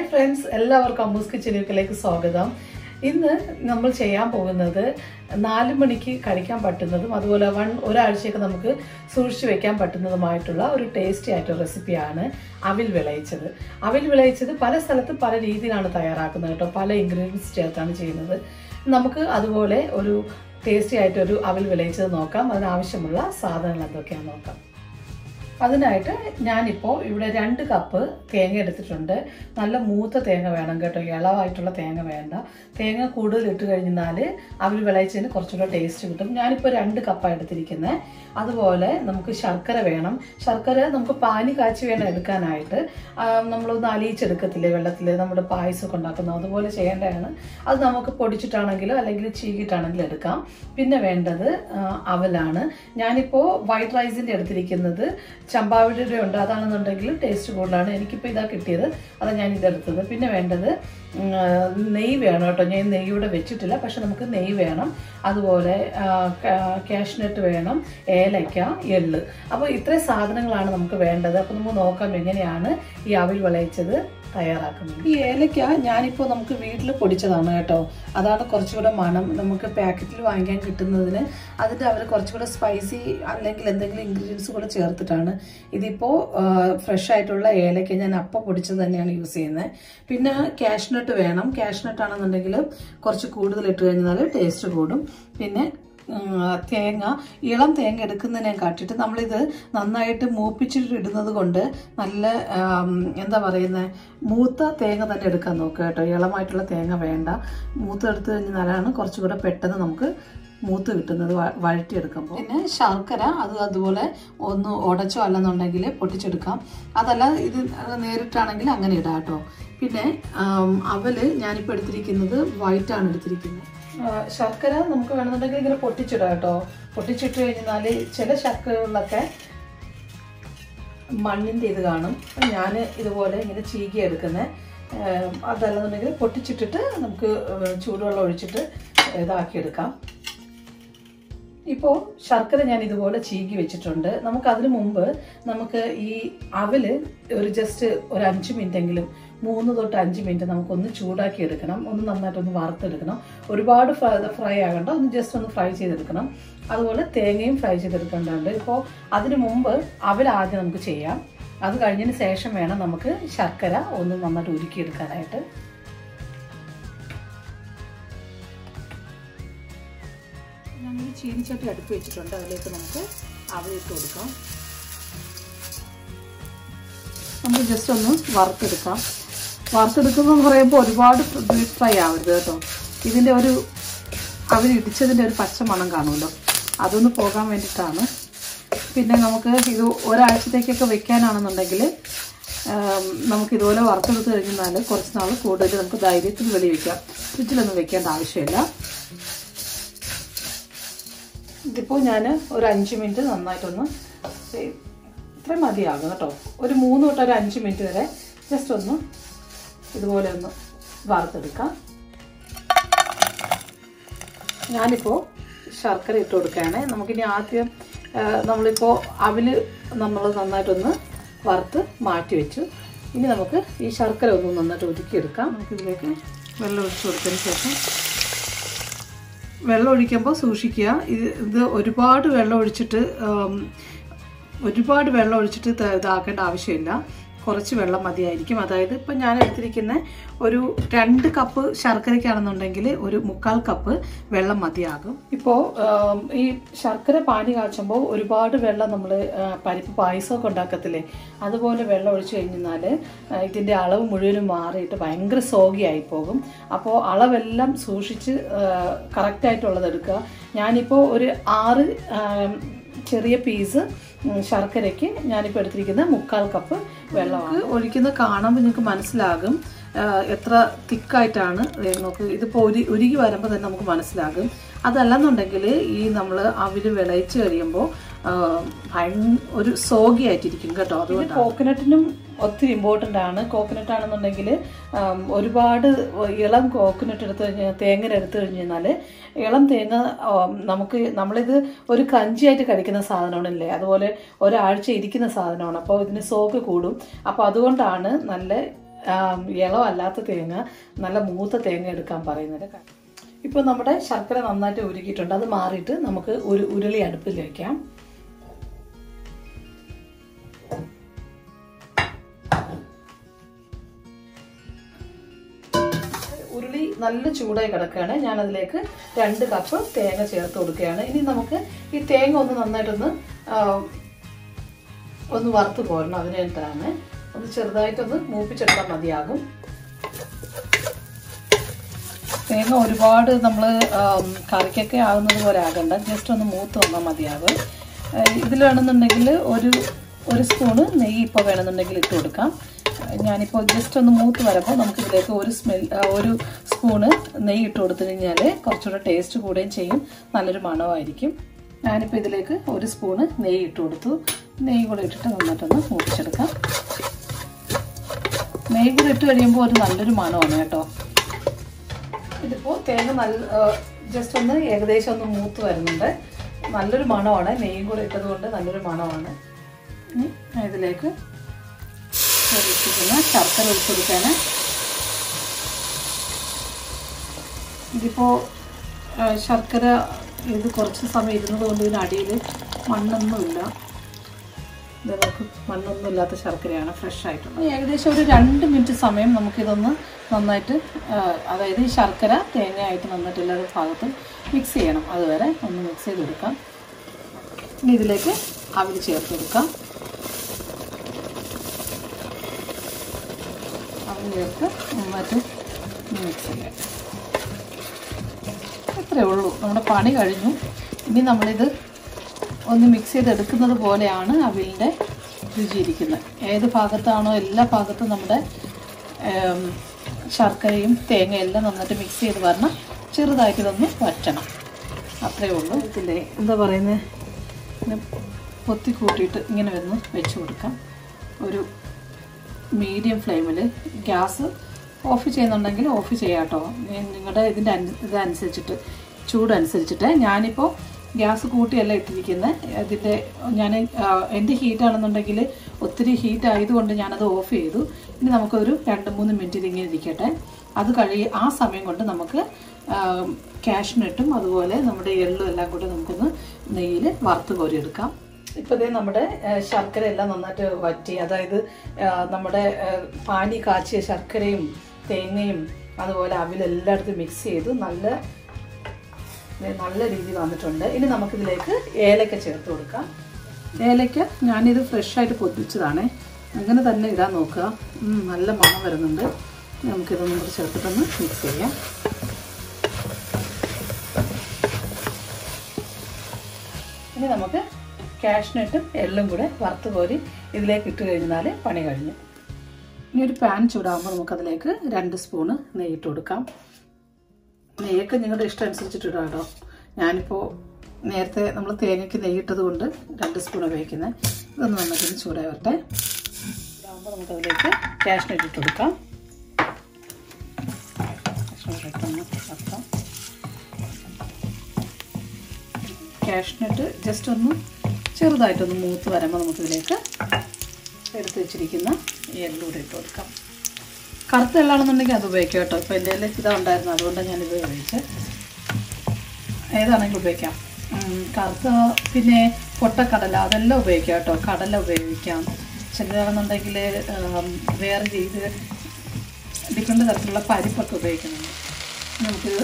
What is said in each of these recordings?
hi friends എല്ലാവർക്കും അമ്മൂസ് കിച്ചനിലേക്ക് സ്വാഗതം ഇന്ന് നമ്മൾ ചെയ്യാൻ പോകുന്നത് നാല് മണിക്ക് കഴിക്കാൻ പറ്റുന്നതും അതുപോലെ വൺ ഒരാഴ്ചയൊക്കെ നമുക്ക് സൂക്ഷിച്ചു വെക്കാൻ പറ്റുന്നതുമായിട്ടുള്ള ഒരു ടേസ്റ്റി ആയിട്ടുള്ള റെസിപ്പിയാണ് അവിൽ വിളയിച്ചത് അവിൽ വിളയിച്ചത് പല സ്ഥലത്തും പല രീതിയിലാണ് തയ്യാറാക്കുന്നത് കേട്ടോ പല ഇൻഗ്രീഡിയൻസ് ചേർത്താണ് ചെയ്യുന്നത് നമുക്ക് അതുപോലെ ഒരു ടേസ്റ്റി ആയിട്ടൊരു അവിൽ വിളയിച്ചത് നോക്കാം അതിനാവശ്യമുള്ള സാധനങ്ങൾ എന്തൊക്കെയാണെന്ന് നോക്കാം അതിനായിട്ട് ഞാനിപ്പോൾ ഇവിടെ രണ്ട് കപ്പ് തേങ്ങ എടുത്തിട്ടുണ്ട് നല്ല മൂത്ത തേങ്ങ വേണം കേട്ടോ ഇളവായിട്ടുള്ള തേങ്ങ വേണ്ട തേങ്ങ കൂടുതൽ ഇട്ട് കഴിഞ്ഞാൽ അവർ വിളയിച്ചതിന് കുറച്ചുകൂടെ ടേസ്റ്റ് കിട്ടും ഞാനിപ്പോൾ രണ്ട് കപ്പാണ് എടുത്തിരിക്കുന്നത് അതുപോലെ നമുക്ക് ശർക്കര വേണം ശർക്കര നമുക്ക് പാനി കാച്ചി വേണം എടുക്കാനായിട്ട് നമ്മളൊന്ന് അലിയിച്ചെടുക്കത്തില്ലേ വെള്ളത്തിൽ നമ്മുടെ പായസമൊക്കെ ഉണ്ടാക്കുന്നത് അതുപോലെ ചെയ്യേണ്ടതാണ് അത് നമുക്ക് പൊടിച്ചിട്ടാണെങ്കിലും അല്ലെങ്കിൽ ചീകിട്ടാണെങ്കിലും എടുക്കാം പിന്നെ വേണ്ടത് അവലാണ് ഞാനിപ്പോൾ വൈറ്റ് റൈസിൻ്റെ എടുത്തിരിക്കുന്നത് ചമ്പാവിടിയുടെ ഉണ്ട് അതാണെന്നുണ്ടെങ്കിൽ ടേസ്റ്റ് കൂടുതലാണ് എനിക്കിപ്പോൾ ഇതാ കിട്ടിയത് അതാണ് ഞാൻ ഇതെടുത്തത് പിന്നെ വേണ്ടത് നെയ്യ് വേണം കേട്ടോ ഞാൻ നെയ്യ് ഇവിടെ വെച്ചിട്ടില്ല പക്ഷെ നമുക്ക് നെയ്യ് വേണം അതുപോലെ കാഷ്നട്ട് വേണം ഏലയ്ക്ക എള്ള് അപ്പോൾ ഇത്രയും സാധനങ്ങളാണ് നമുക്ക് വേണ്ടത് അപ്പോൾ നമുക്ക് നോക്കാം എങ്ങനെയാണ് ഈ അവിൽ വിളയിച്ചത് തയ്യാറാക്കുന്നത് ഈ ഏലയ്ക്ക ഞാനിപ്പോൾ നമുക്ക് വീട്ടിൽ പൊടിച്ചതാണ് കേട്ടോ അതാണ് കുറച്ചുകൂടെ മണം നമുക്ക് പാക്കറ്റിൽ വാങ്ങിക്കാൻ കിട്ടുന്നതിന് അതിൻ്റെ അവർ കുറച്ചുകൂടെ സ്പൈസി അല്ലെങ്കിൽ എന്തെങ്കിലും ഇൻഗ്രീഡിയൻസ് കൂടെ ചേർത്തിട്ടാണ് ഇതിപ്പോൾ ഫ്രഷ് ആയിട്ടുള്ള ഏലയ്ക്ക ഞാൻ അപ്പം പൊടിച്ചത് തന്നെയാണ് യൂസ് ചെയ്യുന്നത് പിന്നെ കാഷ്നട്ട് വേണം കാഷ്നട്ട് ആണെന്നുണ്ടെങ്കിൽ കുറച്ച് കൂടുതൽ ഇട്ട് കഴിഞ്ഞാൽ ടേസ്റ്റ് കൂടും പിന്നെ തേങ്ങ ഇളം തേങ്ങ എടുക്കുന്നതിനെ കാട്ടിയിട്ട് നമ്മളിത് നന്നായിട്ട് മൂപ്പിച്ചിട്ട് ഇടുന്നത് കൊണ്ട് നല്ല എന്താ പറയുന്നത് മൂത്ത തേങ്ങ തന്നെ എടുക്കാൻ നോക്കുക കേട്ടോ ഇളമായിട്ടുള്ള തേങ്ങ വേണ്ട മൂത്ത് എടുത്തു കഴിഞ്ഞാലാണ് കുറച്ചുകൂടെ പെട്ടെന്ന് നമുക്ക് മൂത്ത് കിട്ടുന്നത് വഴറ്റിയെടുക്കുമ്പോൾ പിന്നെ ശർക്കര അത് അതുപോലെ ഒന്ന് ഉടച്ചോ അല്ലെന്നുണ്ടെങ്കിൽ പൊട്ടിച്ചെടുക്കാം അതല്ല ഇത് നേരിട്ടാണെങ്കിൽ അങ്ങനെ ഇടാം കേട്ടോ പിന്നെ അവല് ഞാനിപ്പോൾ എടുത്തിരിക്കുന്നത് വൈറ്റാണ് എടുത്തിരിക്കുന്നത് ശർക്കര നമുക്ക് വേണമെന്നുണ്ടെങ്കിൽ ഇങ്ങനെ പൊട്ടിച്ചിടാം കേട്ടോ പൊട്ടിച്ചിട്ട് കഴിഞ്ഞാൽ ചില ശർക്കരകളിലൊക്കെ മണ്ണിൻ്റെ ഇത് കാണും ഞാൻ ഇതുപോലെ ഇങ്ങനെ ചീകി എടുക്കുന്നത് അതല്ലെന്നുണ്ടെങ്കിൽ പൊട്ടിച്ചിട്ടിട്ട് നമുക്ക് ചൂടുവെള്ളം ഒഴിച്ചിട്ട് ഇതാക്കിയെടുക്കാം ഇപ്പോൾ ശർക്കര ഞാൻ ഇതുപോലെ ചീകി വെച്ചിട്ടുണ്ട് നമുക്ക് അതിനു മുമ്പ് നമുക്ക് ഈ അവല് ഒരു ജസ്റ്റ് ഒരു അഞ്ച് മിനിറ്റെങ്കിലും മൂന്ന് തൊട്ട് അഞ്ച് മിനിറ്റ് നമുക്കൊന്ന് ചൂടാക്കി എടുക്കണം ഒന്ന് നന്നായിട്ടൊന്ന് വറുത്തെടുക്കണം ഒരുപാട് ഫ്രൈ ആകണ്ട ഒന്ന് ജസ്റ്റ് ഒന്ന് ഫ്രൈ ചെയ്തെടുക്കണം അതുപോലെ തേങ്ങയും ഫ്രൈ ചെയ്തെടുക്കേണ്ടതുണ്ട് ഇപ്പോൾ അതിനു മുമ്പ് അവൽ ആദ്യം നമുക്ക് ചെയ്യാം അത് കഴിഞ്ഞതിന് ശേഷം വേണം നമുക്ക് ശർക്കര ഒന്ന് നന്നായിട്ട് ഉരുക്കിയെടുക്കാനായിട്ട് ഞങ്ങൾ ചീനിച്ചട്ടി അടുപ്പ് വെച്ചിട്ടുണ്ട് അതിലേക്ക് നമുക്ക് അവലിട്ട് കൊടുക്കാം നമുക്ക് ജസ്റ്റ് ഒന്ന് വറുത്തെടുക്കാം വറുത്തെടുക്കുന്നതെന്ന് പറയുമ്പോൾ ഒരുപാട് ഡീപ് ഫ്രൈ ആവരുത് കേട്ടോ ഇതിൻ്റെ ഒരു അവർ ഇടിച്ചതിൻ്റെ ഒരു പച്ച മണം കാണുമല്ലോ അതൊന്ന് പോകാൻ വേണ്ടിയിട്ടാണ് പിന്നെ നമുക്ക് ഇത് ഒരാഴ്ചത്തേക്കൊക്കെ വെക്കാനാണെന്നുണ്ടെങ്കിൽ നമുക്ക് ഇതുപോലെ വറുത്തെടുത്ത് കഴിഞ്ഞാൽ കുറച്ച് നാൾ കൂടുതൽ നമുക്ക് ധൈര്യത്തിൽ വെളി വയ്ക്കാം ഫ്രിഡ്ജിലൊന്നും വെക്കേണ്ട ആവശ്യമില്ല ഇതിപ്പോൾ ഞാൻ ഒരു അഞ്ച് മിനിറ്റ് നന്നായിട്ടൊന്ന് ഇത്ര മതിയാകും കേട്ടോ ഒരു മൂന്ന് തൊട്ട് ഒരു അഞ്ച് മിനിറ്റ് വരെ ജസ്റ്റ് ഒന്ന് ഇതുപോലെ ഒന്ന് വറുത്തെടുക്കാം ഞാനിപ്പോൾ ശർക്കര ഇട്ട് കൊടുക്കുകയാണ് നമുക്കിനി ആദ്യം നമ്മളിപ്പോൾ അവില് നമ്മൾ നന്നായിട്ടൊന്ന് വറുത്ത് മാറ്റി വെച്ചു ഇനി നമുക്ക് ഈ ശർക്കര ഒന്ന് നന്നായിട്ട് ഒതുക്കിയെടുക്കാം നമുക്കിതിലേക്ക് വെള്ളം ഒഴിച്ച് കൊടുത്തതിന് ശേഷം വെള്ളം ഒഴിക്കുമ്പോൾ സൂക്ഷിക്കുക ഇത് ഇത് ഒരുപാട് വെള്ളം ഒഴിച്ചിട്ട് ഒരുപാട് വെള്ളം ഒഴിച്ചിട്ട് ഇതാക്കേണ്ട ആവശ്യമില്ല കുറച്ച് വെള്ളം മതിയായിരിക്കും അതായത് ഇപ്പം ഞാൻ എടുത്തിരിക്കുന്ന ഒരു രണ്ട് കപ്പ് ശർക്കരയ്ക്കാണെന്നുണ്ടെങ്കിൽ ഒരു മുക്കാൽ കപ്പ് വെള്ളം മതിയാകും ഇപ്പോൾ ഈ ശർക്കര പാനി കാച്ചുമ്പോൾ ഒരുപാട് വെള്ളം നമ്മൾ പരിപ്പ് പായസമൊക്കെ ഉണ്ടാക്കത്തില്ലേ അതുപോലെ വെള്ളം ഒഴിച്ചു കഴിഞ്ഞാൽ ഇതിൻ്റെ അളവ് മുഴുവനും മാറിയിട്ട് ഭയങ്കര സോഗിയായി പോകും അപ്പോൾ അളവെല്ലാം സൂക്ഷിച്ച് കറക്റ്റായിട്ടുള്ളത് എടുക്കുക ഞാനിപ്പോൾ ഒരു ആറ് ചെറിയ പീസ് ശർക്കരയ്ക്ക് ഞാനിപ്പോൾ എടുത്തിരിക്കുന്ന മുക്കാൽ കപ്പ് വെള്ളമാണ് ഒഴിക്കുന്ന കാണുമ്പോൾ നിങ്ങൾക്ക് മനസ്സിലാകും എത്ര തിക്കായിട്ടാണ് നോക്ക് ഇതിപ്പോൾ ഒരു ഉരുകി വരുമ്പോൾ തന്നെ നമുക്ക് മനസ്സിലാകും അതല്ലെന്നുണ്ടെങ്കിൽ ഈ നമ്മൾ അവിൽ വിളയിച്ച് കഴിയുമ്പോൾ ഒരു സോഗി ആയിട്ടിരിക്കും കേട്ടോ അതുകൊണ്ട് കോക്കനട്ടിനും ഒത്തിരി ഇമ്പോർട്ടൻ്റ് ആണ് കോക്കനട്ട് ആണെന്നുണ്ടെങ്കിൽ ഒരുപാട് ഇളം കോക്കനട്ട് എടുത്ത് കഴിഞ്ഞാൽ തേങ്ങ എടുത്തു കഴിഞ്ഞാൽ ഇളം തേങ്ങ നമുക്ക് നമ്മളിത് ഒരു ക്രഞ്ചിയായിട്ട് കഴിക്കുന്ന സാധനമാണല്ലേ അതുപോലെ ഒരാഴ്ച ഇരിക്കുന്ന സാധനമാണ് അപ്പോൾ ഇതിന് സോക്ക് കൂടും അപ്പോൾ അതുകൊണ്ടാണ് നല്ല ഇളം അല്ലാത്ത തേങ്ങ നല്ല മൂത്ത തേങ്ങ എടുക്കാൻ പറയുന്നത് ഇപ്പോൾ നമ്മുടെ ശർക്കര നന്നായിട്ട് ഉരുക്കിയിട്ടുണ്ട് അത് മാറിയിട്ട് നമുക്ക് ഒരു ഉരുളി അടുപ്പിൽ വയ്ക്കാം ഉരുളി നല്ല ചൂടായി കിടക്കുകയാണ് ഞാൻ അതിലേക്ക് രണ്ട് കപ്പ് തേങ്ങ ചേർത്ത് കൊടുക്കുകയാണ് ഇനി നമുക്ക് ഈ തേങ്ങ ഒന്ന് നന്നായിട്ടൊന്ന് ആ, ഒന്ന് വറുത്ത് പോരണം അതിന് വേണ്ടിയിട്ടാണ് ഒന്ന് ചെറുതായിട്ടൊന്ന് മൂപ്പിച്ചെടുത്താൽ മതിയാകും തേങ്ങ ഒരുപാട് നമ്മൾ കറിക്കൊക്കെ ആകുന്നത് പോലെ ആകണ്ട ജസ്റ്റ് ഒന്ന് മൂത്ത് വന്നാൽ മതിയാകും ഏഹ് ഇതിൽ വേണമെന്നുണ്ടെങ്കിൽ ഒരു ഒരു സ്പൂണ് നെയ്യ് ഇപ്പോൾ വേണമെന്നുണ്ടെങ്കിൽ ഇട്ട് കൊടുക്കാം ഏഹ് ഞാനിപ്പോൾ ജസ്റ്റ് ഒന്ന് മൂത്ത് വരുമ്പോൾ നമുക്ക് ഇതിലേക്ക് ഒരു സ്മെൽ ഒരു സ്പൂണ് നെയ്യ് ഇട്ട് കൊടുത്തു കഴിഞ്ഞാൽ കുറച്ചുകൂടെ ടേസ്റ്റ് കൂടുകയും ചെയ്യും നല്ലൊരു മണമായിരിക്കും ഞാനിപ്പോൾ ഇതിലേക്ക് ഒരു സ്പൂണ് നെയ്യ് ഇട്ട് കൊടുത്തു നെയ്യ് കൂടെ ഇട്ടിട്ട് നന്നായിട്ടൊന്ന് മൂപ്പിച്ചെടുക്കാം നെയ്യ് കൂടെ ഇട്ട് കഴിയുമ്പോൾ ഒരു നല്ലൊരു മണമാണ് കേട്ടോ ഇതിപ്പോൾ തേങ്ങ നല്ല ജസ്റ്റ് ഒന്ന് ഏകദേശം ഒന്ന് മൂത്ത് വരുന്നുണ്ട് നല്ലൊരു മണമാണ് നെയ്യും കൂടെ ഇട്ടത് കൊണ്ട് നല്ലൊരു മണമാണ് ഇനി ഞാൻ ഇതിലേക്ക് ഒഴിച്ചിരിക്കുന്ന ശർക്കര ഒഴിച്ചെടുക്കാൻ ഇതിപ്പോൾ ശർക്കര ഇത് കുറച്ച് സമയം ഇരുന്നത് കൊണ്ട് ഇതിന് അടിയിൽ മണ്ണൊന്നുമില്ല ഇത് നമുക്ക് മണ്ണൊന്നും ഇല്ലാത്ത ശർക്കരയാണ് ഫ്രഷ് ആയിട്ടുള്ളത് ഏകദേശം ഒരു രണ്ട് മിനിറ്റ് സമയം നമുക്കിതൊന്ന് നന്നായിട്ട് ആ, അതായത് ഈ ശർക്കര തേങ്ങയായിട്ട് നന്നായിട്ട് എല്ലാ ഭാഗത്തും മിക്സ് ചെയ്യണം അതുവരെ ഒന്ന് മിക്സ് ചെയ്ത് കൊടുക്കാം ഇനി ഇതിലേക്ക് അവിൽ ചേർത്ത് കൊടുക്കാം അവിൽ ചേർത്ത് നന്നായിട്ട് മിക്സ് ചെയ്യാം അത്രേ ഉള്ളൂ നമ്മുടെ പണി കഴിഞ്ഞു ഇനി നമ്മളിത് ഒന്ന് മിക്സ് ചെയ്തെടുക്കുന്നത് പോലെയാണ് അവിലിൻ്റെ രുചി ഇരിക്കുന്നത് ഏത് ഭാഗത്താണോ എല്ലാ ഭാഗത്തും നമ്മുടെ ഏം, ശർക്കരയും തേങ്ങയും എല്ലാം നന്നായിട്ട് മിക്സ് ചെയ്ത് വരണം ചെറുതായിട്ട് ഇതൊന്ന് വറ്റണം അത്രേ ഉള്ളൂ ഇതില്ലേ എന്താ പറയുന്നത് ഇങ്ങനെ പൊത്തി കൂട്ടിയിട്ട് ഇങ്ങനെ ഒന്ന് വെച്ച് കൊടുക്കാം ഒരു മീഡിയം ഫ്ലെയിമിൽ ഗ്യാസ് ഓഫ് ചെയ്യുന്നുണ്ടെങ്കിൽ ഓഫ് ചെയ്യാം കേട്ടോ നിങ്ങളുടെ ഇതിൻ്റെ അനു ഇതനുസരിച്ചിട്ട് ചൂടനുസരിച്ചിട്ട് ഞാനിപ്പോൾ ഗ്യാസ് കൂട്ടിയല്ല ഇട്ടിരിക്കുന്നത് അതിൻ്റെ ഞാൻ എൻ്റെ ഹീറ്റാണെന്നുണ്ടെങ്കിൽ ഒത്തിരി ഹീറ്റ് ആയതുകൊണ്ട് ഞാനത് ഓഫ് ചെയ്തു ഇനി നമുക്കൊരു രണ്ട് മൂന്ന് മിനിറ്റ് ഇതിങ്ങനെ ഇരിക്കട്ടെ അത് കഴി ആ സമയം കൊണ്ട് നമുക്ക് ക്യാഷ്നട്ടും അതുപോലെ നമ്മുടെ എള്ളും എല്ലാം കൂടെ നമുക്കൊന്ന് നെയ്യിൽ വറുത്ത് കോരിയെടുക്കാം ഇപ്പൊ ദേ നമ്മുടെ ആ, ശർക്കര എല്ലാം നന്നായിട്ട് വറ്റി അതായത് ആ, നമ്മുടെ ആ, പാനി കാച്ചിയ ശർക്കരയും തേങ്ങയും അതുപോലെ അവിലെല്ലായിടത്തും മിക്സ് ചെയ്ത് നല്ല ദേ നല്ല രീതിയിൽ വന്നിട്ടുണ്ട് ഇനി നമുക്കിതിലേക്ക് ഏലക്ക ചേർത്ത് കൊടുക്കാം ഏലക്ക ഞാനിത് ഫ്രഷായിട്ട് പൊതിച്ചതാണേ അങ്ങനെ തന്നെ ഇടാൻ നോക്കുക ഉം, നല്ല മണം വരുന്നുണ്ട് ഇനി നമുക്കിതൊന്നും കൂടി ചേർത്തിട്ടൊന്ന് മിക്സ് ചെയ്യാം ഇനി നമുക്ക് കാഷ്നട്ടും എള്ളും കൂടെ വറുത്ത് കോരി ഇതിലേക്ക് ഇട്ട് കഴിഞ്ഞാൽ പണി കഴിഞ്ഞു ഇനി ഒരു പാൻ ചൂടാകുമ്പോൾ നമുക്കതിലേക്ക് രണ്ട് സ്പൂണ് നെയ്യിട്ട് കൊടുക്കാം നെയ്യൊക്കെ നിങ്ങളുടെ ഇഷ്ടം അനുസരിച്ചിട്ട് ഇടാം കേട്ടോ ഞാനിപ്പോൾ നേരത്തെ നമ്മൾ തേങ്ങയ്ക്ക് നെയ്യിട്ടത് കൊണ്ട് രണ്ട് സ്പൂൺ ഉപയോഗിക്കുന്നത് ഇതൊന്ന് നന്നായിട്ട് ചൂടായി വരട്ടെ ഇതാകുമ്പോൾ നമുക്കതിലേക്ക് കാഷ്നട്ട് ഇട്ട് കൊടുക്കാം കാഷ്നട്ട് ഇട്ടൊന്ന് വറുക്കാം കാഷ്നട്ട് ജസ്റ്റ് ഒന്ന് ചെറുതായിട്ടൊന്ന് മൂത്ത് വരുമ്പോൾ നമുക്കിതിലേക്ക് എടുത്ത് വെച്ചിരിക്കുന്ന ഈ എള്ളൂടെ ഇട്ട് കൊടുക്കാം കറുത്ത എള്ളാണെന്നുണ്ടെങ്കിൽ അത് ഉപയോഗിക്കാം കേട്ടോ ഇപ്പോൾ എൻ്റെ കയ്യിൽ ഇതാ ഉണ്ടായിരുന്നു അതുകൊണ്ടാണ് ഞാനിത് ഉപയോഗിച്ചത് ഏതാണെങ്കിലും ഉപയോഗിക്കാം ഉം, കറുത്ത പിന്നെ പൊട്ടക്കടല അതെല്ലാം ഉപയോഗിക്കാം കേട്ടോ കടല ഉപയോഗിക്കാം ചിലതാണെന്നുണ്ടെങ്കിൽ വേറെ രീതി ഡിഫറെൻറ്റ് തരത്തിലുള്ള പരിപ്പൊക്കെ ഉപയോഗിക്കുന്നുണ്ട് നമുക്കിത്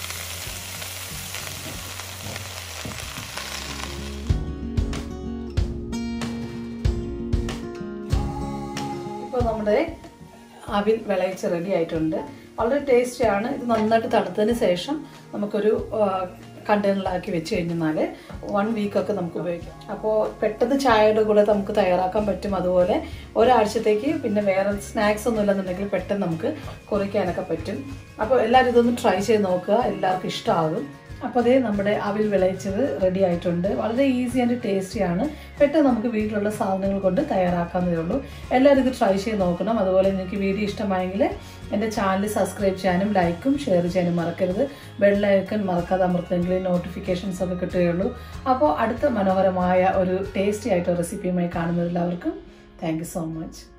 ഇപ്പോൾ നമ്മുടെ അവിൽ വിളയിച്ച് റെഡി ആയിട്ടുണ്ട് വളരെ ടേസ്റ്റിയാണ് ഇത് നന്നായിട്ട് തണുത്തതിന് ശേഷം നമുക്കൊരു കണ്ടെയ്നറിലാക്കി വെച്ച് കഴിഞ്ഞാൽ വൺ വീക്കൊക്കെ നമുക്ക് ഉപയോഗിക്കാം അപ്പോൾ പെട്ടെന്ന് ചായയുടെ കൂടെ നമുക്ക് തയ്യാറാക്കാൻ പറ്റും അതുപോലെ ഒരാഴ്ചത്തേക്ക് പിന്നെ വേറെ സ്നാക്സ് ഒന്നും ഇല്ലെന്നുണ്ടെങ്കിൽ പെട്ടെന്ന് നമുക്ക് കുറിക്കാനൊക്കെ പറ്റും അപ്പോൾ എല്ലാവരും ഇതൊന്ന് ട്രൈ ചെയ്ത് നോക്കുക എല്ലാവർക്കും ഇഷ്ടമാകും അപ്പോൾ അതേ നമ്മുടെ അവിൽ വിളയിച്ചത് റെഡി ആയിട്ടുണ്ട് വളരെ ഈസി ആൻഡ് ടേസ്റ്റിയാണ് പെട്ടെന്ന് നമുക്ക് വീട്ടിലുള്ള സാധനങ്ങൾ കൊണ്ട് തയ്യാറാക്കാവുന്നതേ ഉള്ളൂ എല്ലാവരും ഇത് ട്രൈ ചെയ്ത് നോക്കണം അതുപോലെ നിങ്ങൾക്ക് വീഡിയോ ഇഷ്ടമായെങ്കിൽ എൻ്റെ ചാനൽ സബ്സ്ക്രൈബ് ചെയ്യാനും ലൈക്കും ഷെയർ ചെയ്യാനും മറക്കരുത് ബെല്ലൈക്കൺ മറക്കാതെ അമർത്തെങ്കിൽ നോട്ടിഫിക്കേഷൻസ് ഒക്കെ കിട്ടുകയുള്ളൂ അപ്പോൾ അടുത്ത മനോഹരമായ ഒരു ടേസ്റ്റി ആയിട്ട് റെസിപ്പിയുമായി കാണുന്നതിൽ എല്ലാവർക്കും താങ്ക് യു സോ മച്ച്